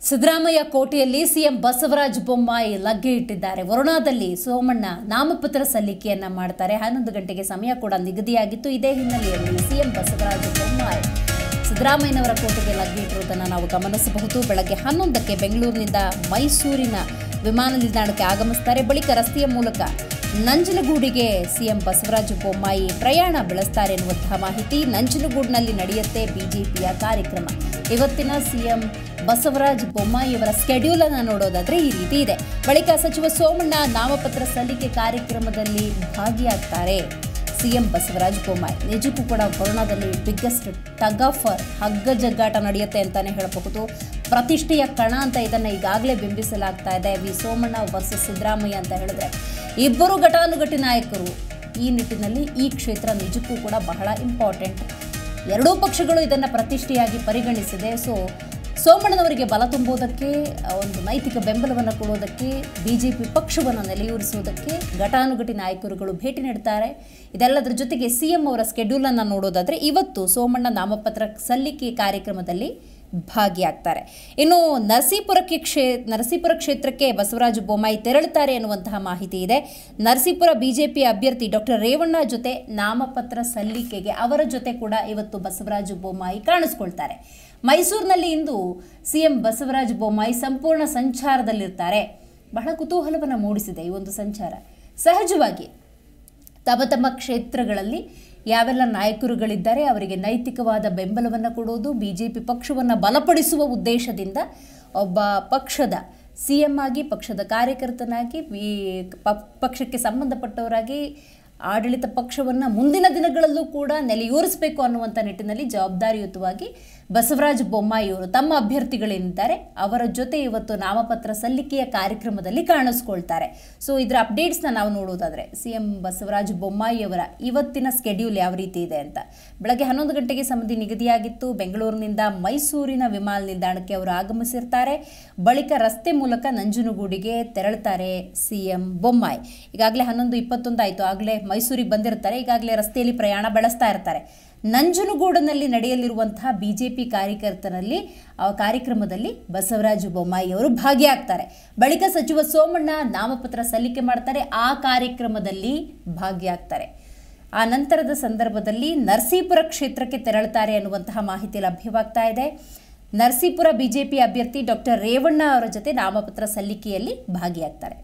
ಸಿದ್ದರಾಮಯ್ಯ ಕೋಟೆಯಲ್ಲಿ ಸಿಎಂ ಬಸವರಾಜ ಬೊಮ್ಮಾಯಿ ಲಗ್ಗೆ ಇಟ್ಟಿದ್ದಾರೆ ವರುಣಾದಲ್ಲಿ ಸೋಮಣ್ಣ ನಾಮಪತ್ರ ಸಲ್ಲಿಕೆಯನ್ನ ಮಾಡ್ತಾರೆ ಹನ್ನೊಂದು ಗಂಟೆಗೆ ಸಮಯ ಕೂಡ ನಿಗದಿಯಾಗಿತ್ತು ಇದೇ ಹಿನ್ನೆಲೆಯಲ್ಲಿ ಸಿಎಂ ಬಸವರಾಜ ಬೊಮ್ಮಾಯಿ ಸಿದ್ದರಾಮಯ್ಯನವರ ಕೋಟೆಗೆ ಲಗ್ಗೆ ಇಟ್ಟಿರುವುದನ್ನು ನಾವು ಗಮನಿಸಬಹುದು ಬೆಳಗ್ಗೆ ಹನ್ನೊಂದಕ್ಕೆ ಬೆಂಗಳೂರಿನಿಂದ ಮೈಸೂರಿನ ವಿಮಾನ ನಿಲ್ದಾಣಕ್ಕೆ ಆಗಮಿಸ್ತಾರೆ ಬಳಿಕ ರಸ್ತೆಯ ಮೂಲಕ ನಂಜನಗೂಡಿಗೆ ಸಿಎಂ ಬಸವರಾಜ ಬೊಮ್ಮಾಯಿ ಪ್ರಯಾಣ ಬೆಳೆಸ್ತಾರೆ ಎನ್ನುವಂತಹ ಮಾಹಿತಿ ನಂಜನಗೂಡಿನಲ್ಲಿ ನಡೆಯುತ್ತೆ ಬಿಜೆಪಿಯ ಕಾರ್ಯಕ್ರಮ ಇವತ್ತಿನ ಸಿಎಂ ಬಸವರಾಜ ಬೊಮ್ಮಾಯಿಯವರ ಸ್ಕೆಡ್ಯೂಲ್ ಅನ್ನು ನೋಡೋದಾದ್ರೆ ಈ ರೀತಿ ಇದೆ ಬಳಿಕ ಸಚಿವ ಸೋಮಣ್ಣ ನಾಮಪತ್ರ ಸಲ್ಲಿಕೆ ಕಾರ್ಯಕ್ರಮದಲ್ಲಿ ಭಾಗಿಯಾಗ್ತಾರೆ ಸಿಎಂ ಬಸವರಾಜ ಬೊಮ್ಮಾಯಿ ನಿಜಕ್ಕೂ ಕೂಡ ವರುಣದಲ್ಲಿ ಬಿಗ್ಗೆಸ್ಟ್ ಟಗ್ ಆಫ್ ಹಗ್ಗ ಜಗ್ಗಾಟ ನಡೆಯುತ್ತೆ ಅಂತಾನೆ ಹೇಳಬಹುದು ಪ್ರತಿಷ್ಠೆಯ ಕಣ ಅಂತ ಇದನ್ನು ಈಗಾಗಲೇ ಬಿಂಬಿಸಲಾಗ್ತಾ ಇದೆ ವಿ ಸೋಮಣ್ಣ ವರ್ಸಸ್ ಸಿದ್ದರಾಮಯ್ಯ ಅಂತ ಹೇಳಿದ್ರೆ ಇಬ್ಬರು ಘಟಾನುಘಟಿ ನಾಯಕರು ಈ ನಿಟ್ಟಿನಲ್ಲಿ ಈ ಕ್ಷೇತ್ರ ನಿಜಕ್ಕೂ ಕೂಡ ಬಹಳ ಇಂಪಾರ್ಟೆಂಟ್ ಎರಡೂ ಪಕ್ಷಗಳು ಇದನ್ನು ಪ್ರತಿಷ್ಠೆಯಾಗಿ ಪರಿಗಣಿಸಿದೆ ಸೊ ಸೋಮಣ್ಣನವರಿಗೆ ಬಲ ತುಂಬುವುದಕ್ಕೆ ಆ, ಒಂದು ನೈತಿಕ ಬೆಂಬಲವನ್ನು ಕೊಡುವುದಕ್ಕೆ ಬಿಜೆಪಿ ಪಕ್ಷವನ್ನು ನೆಲೆಯೂರಿಸುವುದಕ್ಕೆ ಘಟಾನುಘಟಿ ನಾಯಕರುಗಳು ಭೇಟಿ ನೀಡ್ತಾರೆ ಇದೆಲ್ಲದರ ಜೊತೆಗೆ ಸಿಎಂ ಅವರ ಸ್ಕೆಡ್ಯೂಲ್ ಅನ್ನು ನೋಡೋದಾದ್ರೆ ಇವತ್ತು ಸೋಮಣ್ಣ ನಾಮಪತ್ರ ಸಲ್ಲಿಕೆ ಕಾರ್ಯಕ್ರಮದಲ್ಲಿ ಭಾಗಿಯಾಗ್ತಾರೆ ಇನ್ನು ನರಸೀಪುರಕ್ಕೆ ಕ್ಷೇ ನರಸೀಪುರ ಕ್ಷೇತ್ರಕ್ಕೆ ಬಸವರಾಜ ಬೊಮ್ಮಾಯಿ ತೆರಳುತ್ತಾರೆ ಎನ್ನುವಂತಹ ಮಾಹಿತಿ ಇದೆ ನರಸೀಪುರ ಬಿಜೆಪಿ ಅಭ್ಯರ್ಥಿ ಡಾಕ್ಟರ್ ರೇವಣ್ಣ ಜೊತೆ ನಾಮಪತ್ರ ಸಲ್ಲಿಕೆಗೆ ಅವರ ಜೊತೆ ಕೂಡ ಇವತ್ತು ಬಸವರಾಜ ಬೊಮ್ಮಾಯಿ ಕಾಣಿಸ್ಕೊಳ್ತಾರೆ ಮೈಸೂರಿನಲ್ಲಿ ಇಂದು ಸಿಎಂ ಬಸವರಾಜ ಬೊಮ್ಮಾಯಿ ಸಂಪೂರ್ಣ ಸಂಚಾರದಲ್ಲಿರ್ತಾರೆ ಬಹಳ ಕುತೂಹಲವನ್ನು ಮೂಡಿಸಿದೆ ಈ ಒಂದು ಸಂಚಾರ ಸಹಜವಾಗಿ ತಮ್ಮ ತಮ್ಮ ಕ್ಷೇತ್ರಗಳಲ್ಲಿ ಯಾವೆಲ್ಲ ನಾಯಕರುಗಳಿದ್ದಾರೆ ಅವರಿಗೆ ನೈತಿಕವಾದ ಬೆಂಬಲವನ್ನು ಕೊಡೋದು ಬಿ ಜೆ ಪಿ ಪಕ್ಷವನ್ನು ಬಲಪಡಿಸುವ ಉದ್ದೇಶದಿಂದ ಒಬ್ಬ ಪಕ್ಷದ ಸಿ ಎಂ ಆಗಿ ಪಕ್ಷದ ಕಾರ್ಯಕರ್ತನಾಗಿ ವಿ ಪ- ಪಕ್ಷಕ್ಕೆ ಸಂಬಂಧಪಟ್ಟವರಾಗಿ ಆಡಳಿತ ಪಕ್ಷವನ್ನು ಮುಂದಿನ ದಿನಗಳಲ್ಲೂ ಕೂಡ ನೆಲೆಯೂರಿಸಬೇಕು ಅನ್ನುವಂಥ ನಿಟ್ಟಿನಲ್ಲಿ ಜವಾಬ್ದಾರಿಯುತವಾಗಿ ಬಸವರಾಜ ಬೊಮ್ಮಾಯಿಯವರು ತಮ್ಮ ಅಭ್ಯರ್ಥಿಗಳೇನಿದ್ದಾರೆ ಅವರ ಜೊತೆ ಇವತ್ತು ನಾಮಪತ್ರ ಸಲ್ಲಿಕೆಯ ಕಾರ್ಯಕ್ರಮದಲ್ಲಿ ಕಾಣಿಸ್ಕೊಳ್ತಾರೆ ಸೊ ಇದರ ಅಪ್ಡೇಟ್ಸ್ನ ನಾವು ನೋಡೋದಾದ್ರೆ ಸಿ ಎಂ ಬಸವರಾಜ ಬೊಮ್ಮಾಯಿಯವರ ಇವತ್ತಿನ ಸ್ಕೆಡ್ಯೂಲ್ ಯಾವ ರೀತಿ ಇದೆ ಅಂತ ಬೆಳಗ್ಗೆ ಹನ್ನೊಂದು ಗಂಟೆಗೆ ಸಮಿತಿ ನಿಗದಿಯಾಗಿತ್ತು ಬೆಂಗಳೂರಿನಿಂದ ಮೈಸೂರಿನ ವಿಮಾನ ನಿಲ್ದಾಣಕ್ಕೆ ಅವರು ಆಗಮಿಸಿರ್ತಾರೆ ಬಳಿಕ ರಸ್ತೆ ಮೂಲಕ ನಂಜನಗೂಡಿಗೆ ತೆರಳುತ್ತಾರೆ ಸಿ ಎಂ ಬೊಮ್ಮಾಯಿ ಈಗಾಗಲೇ ಹನ್ನೊಂದು ಇಪ್ಪತ್ತೊಂದು ಆಯಿತು ಆಗಲೇ ಮೈಸೂರಿಗೆ ಬಂದಿರ್ತಾರೆ ಈಗಾಗಲೇ ರಸ್ತೆಯಲ್ಲಿ ಪ್ರಯಾಣ ಬೆಳೆಸ್ತಾ ಇರ್ತಾರೆ ನಂಜನಗೂಡಿನಲ್ಲಿ ನಡೆಯಲಿರುವಂತಹ ಬಿಜೆಪಿ ಕಾರ್ಯಕರ್ತರಲ್ಲಿ ಆ ಕಾರ್ಯಕ್ರಮದಲ್ಲಿ ಬಸವರಾಜ ಬೊಮ್ಮಾಯಿ ಅವರು ಭಾಗಿಯಾಗ್ತಾರೆ ಬಳಿಕ ಸಚಿವ ಸೋಮಣ್ಣ ನಾಮಪತ್ರ ಸಲ್ಲಿಕೆ ಮಾಡ್ತಾರೆ ಆ ಕಾರ್ಯಕ್ರಮದಲ್ಲಿ ಭಾಗಿಯಾಗ್ತಾರೆ ಆ ನಂತರದ ಸಂದರ್ಭದಲ್ಲಿ ನರಸೀಪುರ ಕ್ಷೇತ್ರಕ್ಕೆ ತೆರಳುತ್ತಾರೆ ಅನ್ನುವಂತಹ ಮಾಹಿತಿ ಲಭ್ಯವಾಗ್ತಾ ಇದೆ ನರಸೀಪುರ ಬಿಜೆಪಿ ಅಭ್ಯರ್ಥಿ ಡಾಕ್ಟರ್ ರೇವಣ್ಣ ಅವರ ಜೊತೆ ನಾಮಪತ್ರ ಸಲ್ಲಿಕೆಯಲ್ಲಿ ಭಾಗಿಯಾಗ್ತಾರೆ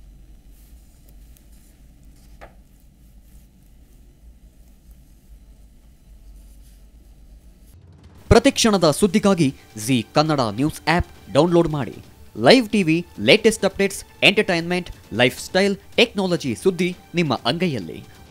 ಪ್ರತಿಕ್ಷಣದ ಸುದ್ದಿಗಾಗಿ Zee Kannada news app download ಮಾಡಿ live TV latest updates entertainment life style technology ಸುದ್ದಿ ನಿಮ್ಮ ಅಂಗೈಯಲ್ಲಿ